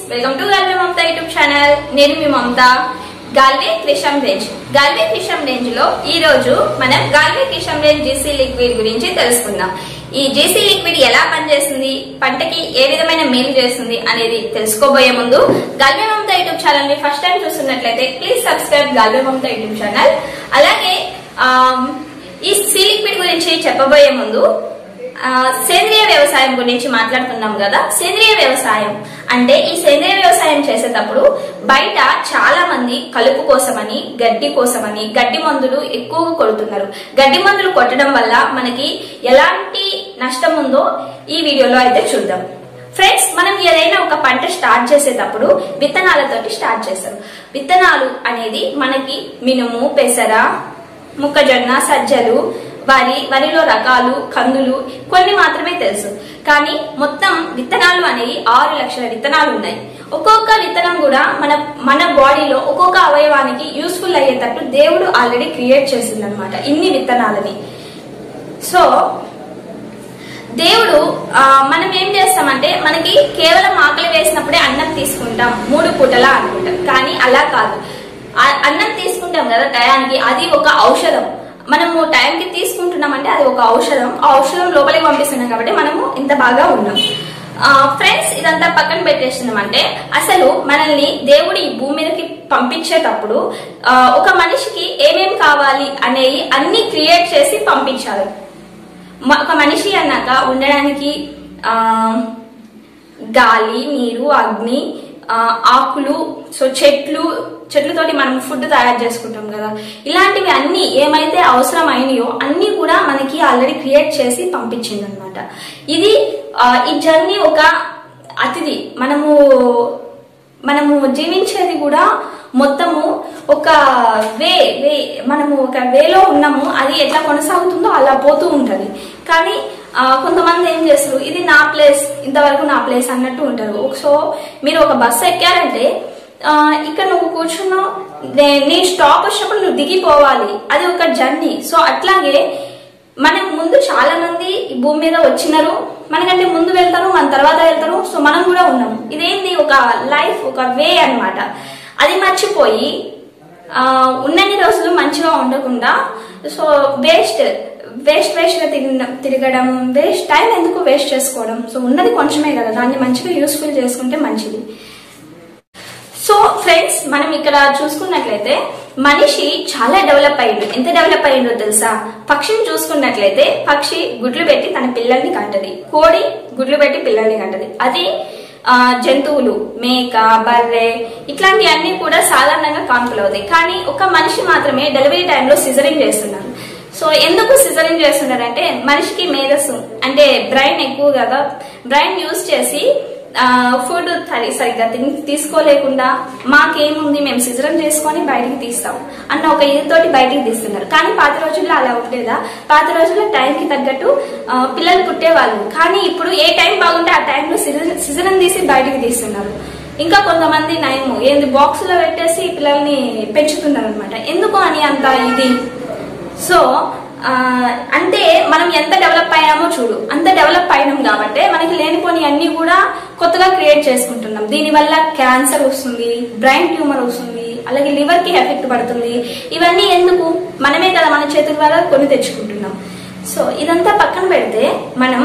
welcome to Galve Mamata YouTube channel నేను మీ మమత గాల్వే క్రిషం రేంజ్ గాల్వే క్రిషం రేంజ్ లో ఈ రోజు మనం గాల్వే క్రిషం రేంజ్ జీసీ లిక్విడ్ గురించి తెలుసుకుందాం ఈ జీసీ లిక్విడ్ ఎలా పనిచేస్తుంది పంటకి ఏ విధమైన మేలు చేస్తుంది అనేది తెలుసుకోబోయే ముందు గాల్వే మమత యూట్యూబ్ ఛానల్ ని ఫస్ట్ టైం చూస్తున్నట్లయితే please subscribe Galve Mamata YouTube channel అలాగే ఆమ్, ఈ సీ లిక్విడ్ గురించి చెప్పబోయే ముందు ఆ, సేంద్రియ వ్యవసాయం గురించి మాట్లాడుతున్నాం కదా సేంద్రియ వ్యవసాయం అంటే ఈ సేంద్రియ వ్యవసాయం చేసేటప్పుడు బయట చాలా మంది కలుపు కోసమని గడ్డి కోసమని గడ్డి మందులు ఎక్కువగా కొడుతున్నారు గడ్డి మందులు కొట్టడం వల్ల మనకి ఎలాంటి నష్టం ఉందో ఈ వీడియోలో అయితే చూద్దాం ఫ్రెండ్స్ మనం ఏదైనా ఒక పంట స్టార్ట్ చేసేటప్పుడు విత్తనాలతోటి స్టార్ట్ చేస్తాం విత్తనాలు అనేది మనకి మినుము పెసర మొక్కజొన్న సజ్జలు వరి వరిలో రకాలు కందులు కొన్ని మాత్రమే తెలుసు కానీ మొత్తం విత్తనాలు అనేవి ఆరు లక్షల విత్తనాలు ఉన్నాయి ఒక్కొక్క విత్తనం కూడా మన మన బాడీలో ఒక్కొక్క అవయవానికి యూస్ఫుల్ అయ్యేటట్టు దేవుడు ఆల్రెడీ క్రియేట్ చేసిందనమాట ఇన్ని విత్తనాలని సో దేవుడు ఆ, మనం ఏం చేస్తామంటే మనకి కేవలం ఆకలి వేసినప్పుడే అన్నం తీసుకుంటాం మూడు పూటలా అనుకుంటాం కానీ అలా కాదు ఆ అన్నం తీసుకుంటాం కదా టయానికి అది ఒక ఔషధం మనము టైంకి తీసుకుంటున్నామంటే అది ఒక ఔషధం ఆ ఔషధం లోపలికి పంపిస్తున్నాం కాబట్టి మనము ఇంత బాగా ఉన్నాం ఫ్రెండ్స్ ఇదంతా పక్కన పెట్టేస్తున్నామంటే అసలు మనల్ని దేవుడు ఈ భూమి మీదకి పంపించేటప్పుడు ఆ, ఒక మనిషికి ఏమేం కావాలి అనేవి అన్ని క్రియేట్ చేసి పంపించారు మ- ఒక మనిషి అన్నాక ఉండడానికి ఆ గాలి నీరు అగ్ని ఆ, ఆకులు సో చెట్లు చెట్లతోటి మనం ఫుడ్ తయారు చేసుకుంటాం కదా ఇలాంటివి అన్ని ఏమైతే అవసరం అయినాయో అన్ని కూడా మనకి ఆల్రెడీ క్రియేట్ చేసి పంపించింది అనమాట ఇది ఆ, ఈ జర్నీ ఒక అతిథి మనము మనము జీవించేది కూడా మొత్తము ఒక వే వే మనము ఒక వేలో ఉన్నాము అది ఎట్లా కొనసాగుతుందో అలా పోతూ ఉంటది కానీ ఆ, కొంతమంది ఏం చేస్తారు ఇది నా ప్లేస్ ఇంతవరకు నా ప్లేస్ అన్నట్టు ఉంటారు సో మీరు ఒక బస్సు ఎక్కారంటే ఆ, ఇక్కడ నువ్వు కూర్చున్నావు నే- నీ స్టాప్ వచ్చినప్పుడు నువ్వు దిగిపోవాలి అది ఒక జర్నీ సో అట్లాగే మనం ముందు చాలా మంది ఈ భూమి మీద వచ్చినారు మనకంటే ముందు వెళ్తారు మన తర్వాత వెళ్తారు సో మనం కూడా ఉన్నాం ఇదేంటి ఒక లైఫ్ ఒక వే అన్నమాట అది మర్చిపోయి ఆ, ఉన్నన్ని రోజులు మంచిగా ఉండకుండా సో వేస్ట్ వేస్ట్ వేస్ట్ గా తిరగడం తిరగడం వేస్ట్ టైం ఎందుకు వేస్ట్ చేసుకోవడం సో ఉన్నది కొంచెమే కదా దాన్ని మంచిగా యూస్ఫుల్ చేసుకుంటే మంచిది సో ఫ్రెండ్స్ మనం ఇక్కడ చూసుకున్నట్లయితే మనిషి చాలా డెవలప్ అయ్యిండు ఎంత డెవలప్ అయ్యిండో తెలుసా పక్షిని చూసుకున్నట్లయితే పక్షి గుడ్లు పెట్టి తన పిల్లల్ని కంటది కోడి గుడ్లు పెట్టి పిల్లల్ని కంటది అది ఆ, జంతువులు మేక బర్రె ఇట్లాంటివన్నీ కూడా సాధారణంగా కాన్పులు అవుతాయి కానీ ఒక మనిషి మాత్రమే డెలివరీ టైంలో సిజరింగ్ చేస్తున్నారు సో ఎందుకు సిజరింగ్ చేస్తున్నారంటే మనిషికి మేధస్సు అంటే బ్రెయిన్ ఎక్కువ కదా బ్రెయిన్ యూజ్ చేసి ఫుడ్ సరిగ్గా తిని- తీసుకోలేకుండా మాకేముంది మేము సిజరం చేసుకొని బయటికి తీస్తాం అన్న ఒక ఇదితోటి బయటికి తీస్తున్నారు కానీ పాత రోజుల్లో అలా ఉండేదా పాత రోజుల్లో టైంకి తగ్గట్టు ఆ, పిల్లలు పుట్టేవాళ్ళు కానీ ఇప్పుడు ఏ టైం బాగుంటే ఆ టైంలో సిజరం తీసి బయటికి తీస్తున్నారు ఇంకా కొంతమంది నయము ఏంది బాక్స్ లో పెట్టేసి పిల్లల్ని పెంచుతున్నారు అనమాట ఎందుకు అని అంత ఇది సో ఆ, అంటే మనం ఎంత డెవలప్ అయ్యామో చూడు అంత డెవలప్ అయినాం కాబట్టి మనకి లేనిపోని అన్ని కూడా కొత్తగా క్రియేట్ చేసుకుంటున్నాం దీనివల్ల క్యాన్సర్ వస్తుంది బ్రెయిన్ ట్యూమర్ వస్తుంది అలాగే లివర్ కి ఎఫెక్ట్ పడుతుంది ఇవన్నీ ఎందుకు మనమే కదా మన చేతుల ద్వారా కొని తెచ్చుకుంటున్నాం సో ఇదంతా పక్కన పెడితే మనం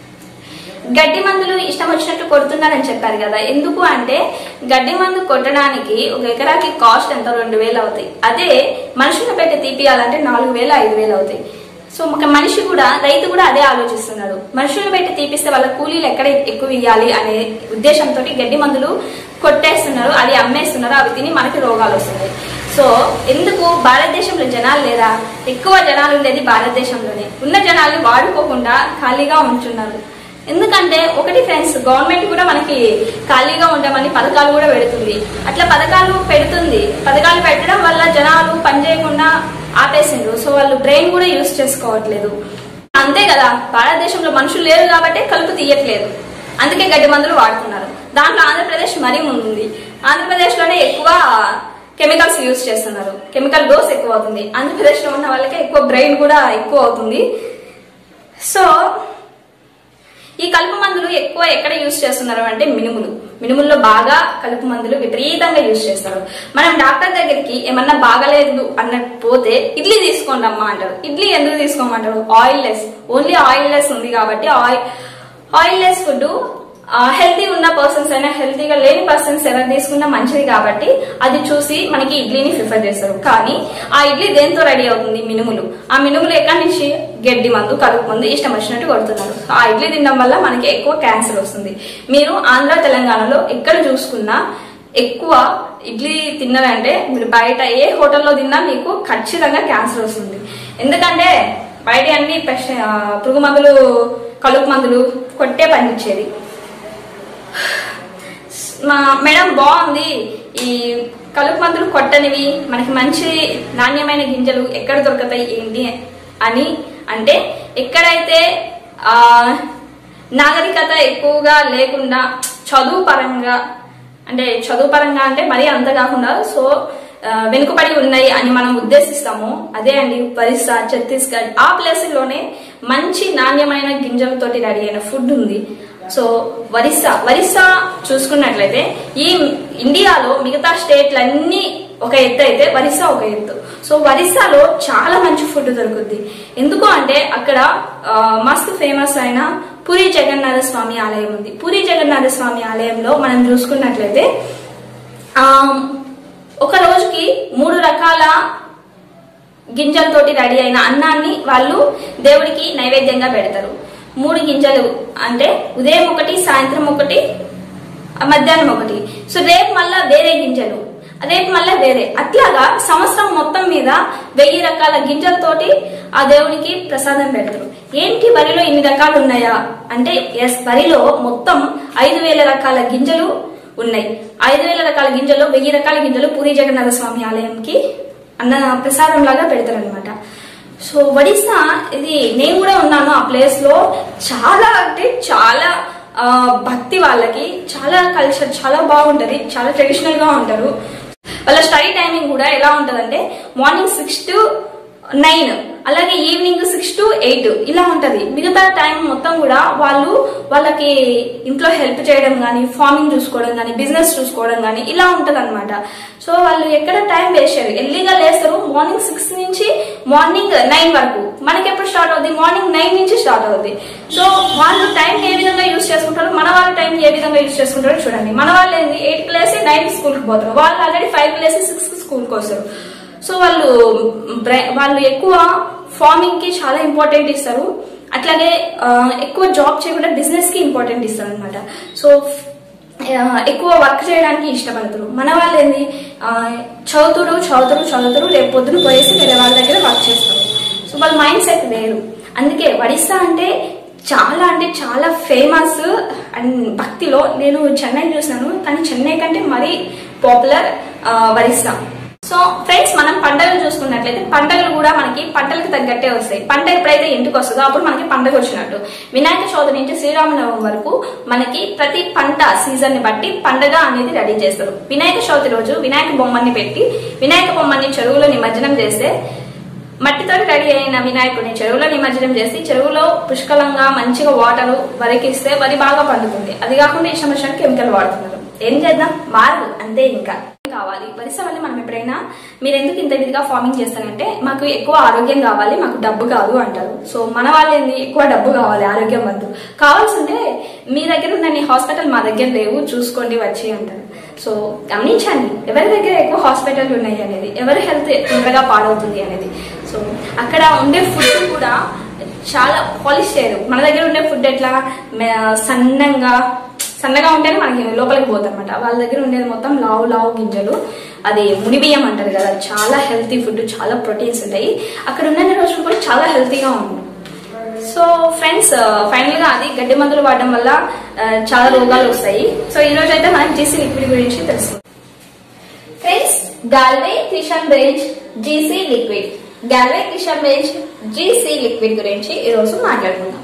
గడ్డి మందులు ఇష్టం వచ్చినట్టు కొడుతున్నారని చెప్పారు కదా ఎందుకు అంటే గడ్డి మందు కొట్టడానికి ఒక ఎకరాకి కాస్ట్ ఎంత రెండు వేలు అవుతాయి అదే మనుషులను పెట్టి తీపియాలంటే నాలుగు వేలు ఐదు వేలు అవుతాయి సో ఒక మనిషి కూడా రైతు కూడా అదే ఆలోచిస్తున్నాడు మనుషులను పెట్టి తీపిస్తే వాళ్ళ కూలీలు ఎక్కడ ఎక్కువ ఇవ్వాలి అనే ఉద్దేశంతో గడ్డి మందులు కొట్టేస్తున్నారు అది అమ్మేస్తున్నారు అవి తిని మనకి రోగాలు వస్తున్నాయి సో ఎందుకు భారతదేశంలో జనాలు లేరా ఎక్కువ జనాలు ఉండేది భారతదేశంలోనే ఉన్న జనాల్ని వాడుకోకుండా ఖాళీగా ఉంటున్నారు ఎందుకంటే ఒకటి ఫ్రెండ్స్ గవర్నమెంట్ కూడా మనకి ఖాళీగా ఉండమని పథకాలు కూడా పెడుతుంది అట్లా పథకాలు పెడుతుంది పథకాలు పెట్టడం వల్ల జనాలు పని చేయకుండా ఆపేసిండ్రు సో వాళ్ళు బ్రెయిన్ కూడా యూస్ చేసుకోవట్లేదు అంతే కదా భారతదేశంలో మనుషులు లేరు కాబట్టి కలుపు తీయట్లేదు అందుకే గడ్డి మందులు వాడుతున్నారు దాంట్లో ఆంధ్రప్రదేశ్ మరీ ముందుంది ఆంధ్రప్రదేశ్ లోనే ఎక్కువ కెమికల్స్ యూస్ చేస్తున్నారు కెమికల్ డోస్ ఎక్కువ అవుతుంది ఆంధ్రప్రదేశ్ లో ఉన్న వాళ్ళకి ఎక్కువ బ్రెయిన్ కూడా ఎక్కువ అవుతుంది సో ఈ కలుపు మందులు ఎక్కువ ఎక్కడ యూజ్ చేస్తున్నారు అంటే మినుములు మినుముల్లో బాగా కలుపు మందులు విపరీతంగా యూజ్ చేస్తారు మనం డాక్టర్ దగ్గరికి ఏమన్నా బాగలేదు అన్నట్టు పోతే ఇడ్లీ తీసుకోండి అమ్మా అంటారు ఇడ్లీ ఎందుకు తీసుకోమంటారు oil less only oil less ఉంది కాబట్టి oil oil less food healthy ఉన్న పర్సన్స్ అయినా హెల్తీగా లేని పర్సన్స్ ఎవరు తీసుకున్నా మంచిది కాబట్టి అది చూసి మనకి ఇడ్లీని ప్రిఫర్ చేస్తారు కానీ ఆ ఇడ్లీ దేంతో రెడీ అవుతుంది మినుములు ఆ మినుములు ఎక్కడి నుంచి గడ్డి మందు కలుపు మందు ఇష్టం వచ్చినట్టు కొడుతున్నారు ఆ ఇడ్లీ తినడం వల్ల మనకి ఎక్కువ క్యాన్సర్ వస్తుంది మీరు ఆంధ్ర తెలంగాణలో ఎక్కడ చూసుకున్నా ఎక్కువ ఇడ్లీ తిన్నారంటే మీరు బయట ఏ హోటల్లో తిన్నా మీకు ఖచ్చితంగా క్యాన్సర్ వస్తుంది ఎందుకంటే బయట అన్ని పెస్ట్ ఆ, పురుగు మందులు కలుపు మందులు కొట్టే పండించేది మా మేడం బాగుంది ఈ కలుపు మందులు కొట్టనివి మనకి మంచి నాణ్యమైన గింజలు ఎక్కడ దొరుకుతాయి ఏంటి అని అంటే ఎక్కడైతే ఆ నాగరికత ఎక్కువగా లేకుండా చదువు పరంగా అంటే చదువు పరంగా అంటే మరీ అంత కాకుండా సో ఆ, వెనుకబడి ఉన్నాయి అని మనం ఉద్దేశిస్తాము అదే అండి ఒరిస్సా ఛత్తీస్గఢ్ ఆ ప్లేసుల్లోనే మంచి నాణ్యమైన గింజలతోటి రెడీ అయిన ఫుడ్ ఉంది సో ఒరిస్సా ఒరిస్సా చూసుకున్నట్లయితే ఈ ఇండియాలో మిగతా స్టేట్లన్నీ ఒక ఎత్తు అయితే ఒరిస్సా ఒక ఎత్తు సో ఒరిస్సాలో చాలా మంచి ఫుడ్ దొరుకుద్ది ఎందుకు అంటే అక్కడ ఆ, మస్తు ఫేమస్ అయిన పూరి జగన్నాథ స్వామి ఆలయం ఉంది పూరి జగన్నాథ స్వామి ఆలయంలో మనం చూసుకున్నట్లయితే ఆ, ఒక రోజుకి మూడు రకాల గింజలతోటి రెడీ అయిన అన్నాన్ని వాళ్ళు దేవుడికి నైవేద్యంగా పెడతారు మూడు గింజలు అంటే ఉదయం ఒకటి సాయంత్రం ఒకటి ఆ మధ్యాహ్నం ఒకటి సో రేపు మళ్ళా వేరే గింజలు రేపు మళ్ళా వేరే అట్లాగా సంవత్సరం మొత్తం మీద వెయ్యి రకాల గింజలతోటి ఆ దేవునికి ప్రసాదం పెడతారు ఏంటి వరిలో ఇన్ని రకాలు ఉన్నాయా అంటే ఎస్ వరిలో మొత్తం ఐదు వేల రకాల గింజలు ఉన్నాయి ఐదు వేల రకాల గింజలు వెయ్యి రకాల గింజలు పూరి జగన్నాథ స్వామి ఆలయంకి అన్న ప్రసాదం లాగా పెడతారనమాట సో ఒడిస్సా ఇది నేను కూడా ఉన్నాను ఆ ప్లేస్ లో చాలా అంటే చాలా ఆ, భక్తి వాళ్ళకి చాలా కల్చర్ చాలా బాగుంటది చాలా ట్రెడిషనల్ గా ఉంటారు వాళ్ళ స్టడీ టైమింగ్ కూడా ఎలా ఉంటదంటే మార్నింగ్ సిక్స్ టు నైన్ అలాగే ఈవినింగ్ సిక్స్ టు ఎయిట్ ఇలా ఉంటది మిగతా టైం మొత్తం కూడా వాళ్ళు వాళ్ళకి ఇంట్లో హెల్ప్ చేయడం కానీ ఫార్మింగ్ చూసుకోవడం కానీ బిజినెస్ చూసుకోవడం కానీ ఇలా ఉంటది అనమాట సో వాళ్ళు ఎక్కడ టైం వేస్ట్ చేయరు ఎర్లీగా లేస్తారు మార్నింగ్ సిక్స్ నుంచి మార్నింగ్ నైన్ వరకు మనకి ఎప్పుడు స్టార్ట్ అవుతుంది మార్నింగ్ నైన్ నుంచి స్టార్ట్ అవుతుంది సో వాళ్ళు టైం ఏ విధంగా యూస్ చేసుకుంటారు మన వాళ్ళ టైం ఏ విధంగా యూస్ చేసుకుంటారో చూడండి మన వాళ్ళు ఏంది ఎయిట్ లేసి నైన్ స్కూల్కి పోతారు వాళ్ళు ఆల్రెడీ ఫైవ్ లేసి సిక్స్ స్కూల్కి వస్తారు సో వాళ్ళు బ్రై- వాళ్ళు ఎక్కువ ఫార్మింగ్ కి చాలా ఇంపార్టెంట్ ఇస్తారు అట్లాగే ఆ, ఎక్కువ జాబ్ చేయకుండా బిజినెస్ కి ఇంపార్టెంట్ ఇస్తారు అనమాట సో ఆ, ఎక్కువ వర్క్ చేయడానికి ఇష్టపడతారు మన వాళ్ళు ఏంది ఆ, చదువుతురు చదువుతురు చదువుతురు రేపు పొద్దున పోయేసి వేరే వాళ్ళ దగ్గర వర్క్ చేస్తారు సో వాళ్ళ మైండ్ సెట్ వేరు అందుకే ఒడిస్సా అంటే చాలా అంటే చాలా ఫేమస్ అండ్ భక్తిలో నేను చెన్నై చూసినాను కానీ చెన్నై కంటే మరీ పాపులర్ ఒరిస్సా సో ఫ్రెండ్స్ మనం పండుగలు చూసుకున్నట్లయితే పండుగలు కూడా మనకి పంటలకు తగ్గట్టే వస్తాయి పంట ఎప్పుడైతే ఇంటికి వస్తుందో అప్పుడు మనకి పండుగ వచ్చినట్టు వినాయక చవితి నుంచి శ్రీరామనవమి వరకు మనకి ప్రతి పంట సీజన్ ని బట్టి పండగ అనేది రెడీ చేస్తారు వినాయక చవితి రోజు వినాయక బొమ్మని పెట్టి వినాయక బొమ్మని చెరువులో నిమజ్జనం చేస్తే మట్టితో రెడీ అయిన వినాయకుడిని చెరువులో నిమజ్జనం చేసి చెరువులో పుష్కలంగా మంచిగా వాటర్ వరికిస్తే వరి బాగా పండుతుంది అది కాకుండా ఇష్టం వచ్చినట్టు కెమికల్ వాడుతున్నారు ఏం చేద్దాం మారదు అంతే ఇంకా కావాలి వరిస వల్ల మనం ఎప్పుడైనా మీరు ఎందుకు ఇంత విధిగా ఫార్మింగ్ చేస్తారంటే మాకు ఎక్కువ ఆరోగ్యం కావాలి మాకు డబ్బు కాదు అంటారు సో మన వాళ్ళు ఏంది ఎక్కువ డబ్బు కావాలి ఆరోగ్యం వద్దు కావాల్సింటే మీ దగ్గర ఉన్న హాస్పిటల్ మా దగ్గర లేవు చూసుకోండి వచ్చి అంటారు సో గమనించండి ఎవరి దగ్గర ఎక్కువ హాస్పిటల్ ఉన్నాయి అనేది ఎవరి హెల్త్ తొందరగా పాడవుతుంది అనేది సో అక్కడ ఉండే ఫుడ్ కూడా చాలా పాలిష్ చేయరు మన దగ్గర ఉండే ఫుడ్ ఎట్లా మే- సన్నంగా సన్నగా ఉంటేనే మనకి లోపలికి పోతుంది అనమాట వాళ్ళ దగ్గర ఉండేది మొత్తం లావు లావు గింజలు అది మునిబియ్యం అంటారు కదా చాలా హెల్తీ ఫుడ్ చాలా ప్రోటీన్స్ ఉంటాయి అక్కడ ఉన్న రోజులు కూడా చాలా హెల్తీగా ఉంది సో ఫ్రెండ్స్ ఫైనల్ గా అది గడ్డి మందులు వాడడం వల్ల ఆ, చాలా రోగాలు వస్తాయి సో ఈ రోజు అయితే మనం జీసీ లిక్విడ్ గురించి తెలుస్తుంది ఫ్రెండ్స్ గాల్వే కిషన్ బెంచ్ జీసీ లిక్విడ్ గాల్వే కిషన్ బెంచ్ జీసీ లిక్విడ్ గురించి ఈ రోజు మాట్లాడుకుందాం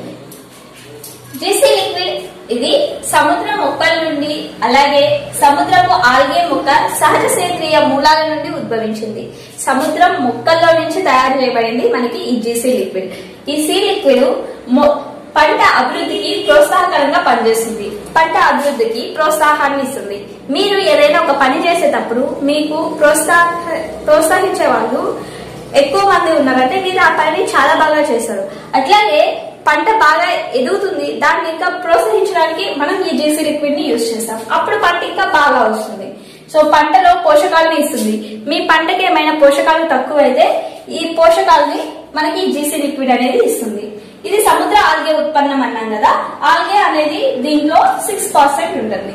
జీసీ లిక్విడ్ ఇది సముద్ర మొక్కల నుండి అలాగే సముద్రపు ఆల్గే మొక్క సహజ సేంద్రియ మూలాల నుండి ఉద్భవించింది సముద్రం మొక్కల్లో నుంచి తయారు చేయబడింది మనకి ఈ జీసీ లిక్విడ్ ఈ సీ లిక్విడ్ మొ- పంట అభివృద్ధికి ప్రోత్సాహకరంగా పనిచేస్తుంది పంట అభివృద్ధికి ప్రోత్సాహాన్ని ఇస్తుంది మీరు ఏదైనా ఒక పని చేసేటప్పుడు మీకు ప్రోత్సాహ ప్రోత్సహించే వాళ్ళు ఎక్కువ మంది ఉన్నారంటే మీరు ఆ పనిని చాలా బాగా చేస్తారు అట్లాగే పంట బాగా ఎదుగుతుంది దాన్ని ఇంకా ప్రోత్సహించడానికి మనం ఈ జీసీ లిక్విడ్ ని యూజ్ చేస్తాం అప్పుడు పంట ఇంకా బాగా వస్తుంది సో పంటలో పోషకాలను ఇస్తుంది మీ పంటకి ఏమైనా పోషకాలు తక్కువైతే ఈ పోషకాలని మనకి జీసీ లిక్విడ్ అనేది ఇస్తుంది ఇది సముద్ర ఆల్గే ఉత్పన్నం అన్నాం కదా ఆల్గే అనేది దీంట్లో సిక్స్ పర్సెంట్ ఉంటుంది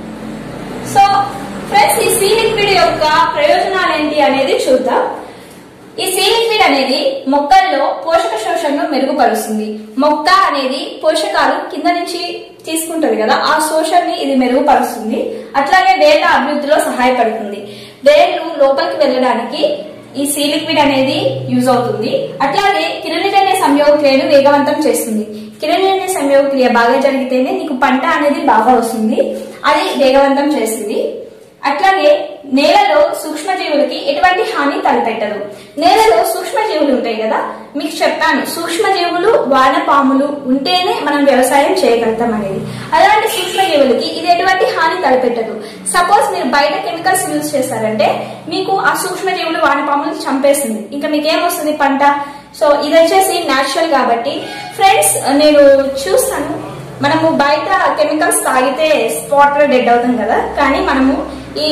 సో ఫ్రెండ్స్ ఈ సీ లిక్విడ్ యొక్క ప్రయోజనాలు ఏంటి అనేది చూద్దాం ఈ సీ లిక్విడ్ అనేది మొక్కల్లో పోషక శోషణను మెరుగుపరుస్తుంది మొక్క అనేది పోషకాలు కింద నుంచి తీసుకుంటది కదా ఆ శోషణని ఇది మెరుగుపరుస్తుంది అట్లాగే వేళ్ల అభివృద్ధిలో సహాయపడుతుంది వేళ్ళు లోపలికి వెళ్ళడానికి ఈ సీ లిక్విడ్ అనేది యూజ్ అవుతుంది అట్లాగే కిరణజన్య సంయోగ క్రియను వేగవంతం చేస్తుంది కిరణజన్య సంయోగ క్రియ బాగా జరిగితేనే నీకు పంట అనేది బాగా వస్తుంది అది వేగవంతం చేస్తుంది అట్లాగే నేలలో సూక్ష్మజీవులకి ఎటువంటి హాని తలపెట్టదు నేలలో సూక్ష్మజీవులు ఉంటాయి కదా మీకు చెప్పాను సూక్ష్మజీవులు వానపాములు ఉంటేనే మనం వ్యవసాయం చేయగలుగుతాం అనేది అలాంటి సూక్ష్మజీవులకి ఇది ఎటువంటి హాని తలపెట్టదు సపోజ్ మీరు బయట కెమికల్స్ యూజ్ చేశారంటే మీకు ఆ సూక్ష్మజీవులు వానపాములు చంపేస్తుంది ఇంకా మీకు ఏమొస్తుంది పంట సో ఇది వచ్చేసి న్యాచురల్ కాబట్టి ఫ్రెండ్స్ నేను చూస్తాను మనము బయట కెమికల్స్ తాగితే స్పాట్ లో డెడ్ అవుతాం కదా కానీ మనము ఈ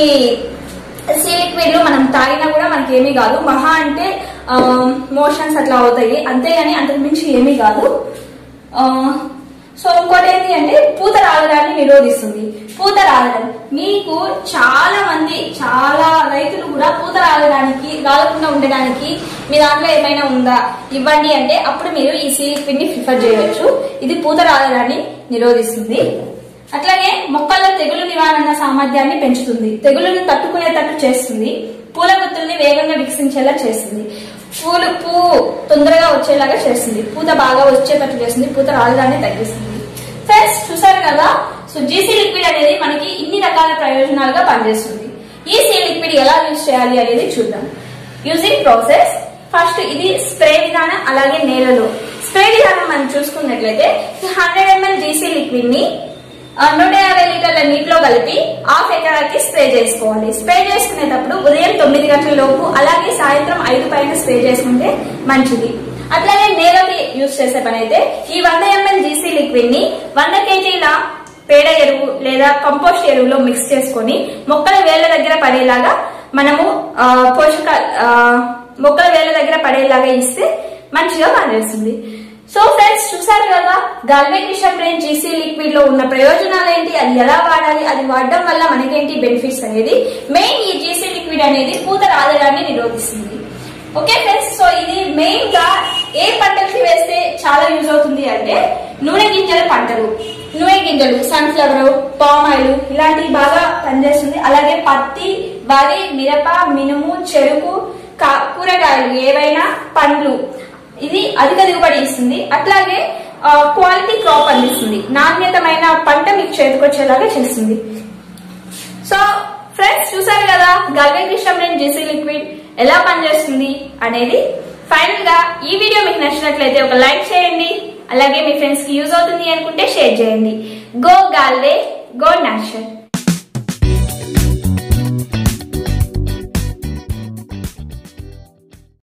సీ లిక్విడ్ మనం తాగినా కూడా మనకి ఏమీ కాదు మహా అంటే మోషన్స్ అట్లా అవుతాయి అంతేగాని అంతకు మించి ఏమీ కాదు ఆ, సో ఇంకోటి ఏంటి అంటే పూత రాలడాన్ని నిరోధిస్తుంది పూత రాలడం మీకు చాలా మంది చాలా రైతులు కూడా పూత రాలడానికి రాలకుండా ఉండడానికి మీ దాంట్లో ఏమైనా ఉందా ఇవ్వండి అంటే అప్పుడు మీరు ఈ సీ లిక్విడ్ ని ప్రిఫర్ చేయవచ్చు ఇది పూత రాలడాన్ని నిరోధిస్తుంది అట్లాగే మొక్కల్లో తెగులు నివారణ సామర్థ్యాన్ని పెంచుతుంది తెగులను తట్టుకునేటట్టు చేస్తుంది పూల గుత్తుల్ని వేగంగా వికసించేలా చేస్తుంది పూలు పువ్వు తొందరగా వచ్చేలాగా చేస్తుంది పూత బాగా వచ్చేటట్టు చేస్తుంది పూత రాలడాన్ని తగ్గిస్తుంది ఫ్రెండ్స్ చూసారు కదా సో జీసీ లిక్విడ్ అనేది మనకి ఇన్ని రకాల ప్రయోజనాలుగా పనిచేస్తుంది ఈ సీ లిక్విడ్ ఎలా యూజ్ చేయాలి అనేది చూద్దాం యూజింగ్ ప్రాసెస్ ఫస్ట్ ఇది స్ప్రే విధానం అలాగే నేలలో స్ప్రే విధానం మనం చూసుకున్నట్లయితే హండ్రెడ్ ఎంఎల్ జీసీ లిక్విడ్ ని ఆ, నూట యాభై లీటర్ల నీటిలో కలిపి హాఫ్ ఎకరాకి స్ప్రే చేసుకోవాలి స్ప్రే చేసుకునేటప్పుడు ఉదయం తొమ్మిది గంటల లోపు అలాగే సాయంత్రం ఐదు పైన స్ప్రే చేసుకుంటే మంచిది అట్లాగే నేలకి యూజ్ చేసే పని అయితే ఈ వంద ఎంఎల్ జీసీ లిక్విడ్ ని వంద కేజీల పేడ ఎరువు లేదా కంపోస్ట్ ఎరువులో మిక్స్ చేసుకొని మొక్కల వేళ్ల దగ్గర పడేలాగా మనము ఆ, పోషక ఆ, మొక్కల వేళ్ల దగ్గర పడేలాగా ఇస్తే మంచిగా పనిచేస్తుంది సో ఫ్రెండ్స్ చూసారు కదా గల్వేక్రిషన్ బ్రెయిన్ జీసీ లిక్విడ్ లో ఉన్న ప్రయోజనాలు ఏంటి అది ఎలా వాడాలి అది వాడడం వల్ల మనకేంటి బెనిఫిట్స్ అనేది మెయిన్ ఈ జీసీ లిక్విడ్ అనేది పూత రాలడాన్ని నిరోధిస్తుంది ఓకే ఫ్రెండ్స్ సో ఇది మెయిన్ గా ఏ పంటలకి వేస్తే చాలా యూజ్ అవుతుంది అంటే నూనె గింజల పంటలు నూనె గింజలు సన్ఫ్లవర్ పామ్ ఆయిల్ ఇలాంటివి బాగా పనిచేస్తుంది అలాగే పత్తి వరి మిరప మినుము చెరుకు కా- కూరగాయలు ఏవైనా పండ్లు ఇది అధిక దిగుబడి ఇస్తుంది అట్లాగే క్వాలిటీ క్రాప్ అందిస్తుంది నాణ్యతమైన పంట మీకు చేతికొచ్చేలాగా చేస్తుంది సో ఫ్రెండ్స్ చూసారు కదా గల్వే కృష్ణ జెసీ లిక్విడ్ ఎలా పనిచేస్తుంది అనేది ఫైనల్ గా ఈ వీడియో మీకు నచ్చినట్లయితే ఒక లైక్ చేయండి అలాగే మీ ఫ్రెండ్స్ కి యూజ్ అవుతుంది అనుకుంటే షేర్ చేయండి గో గాల్వే గో నేచర్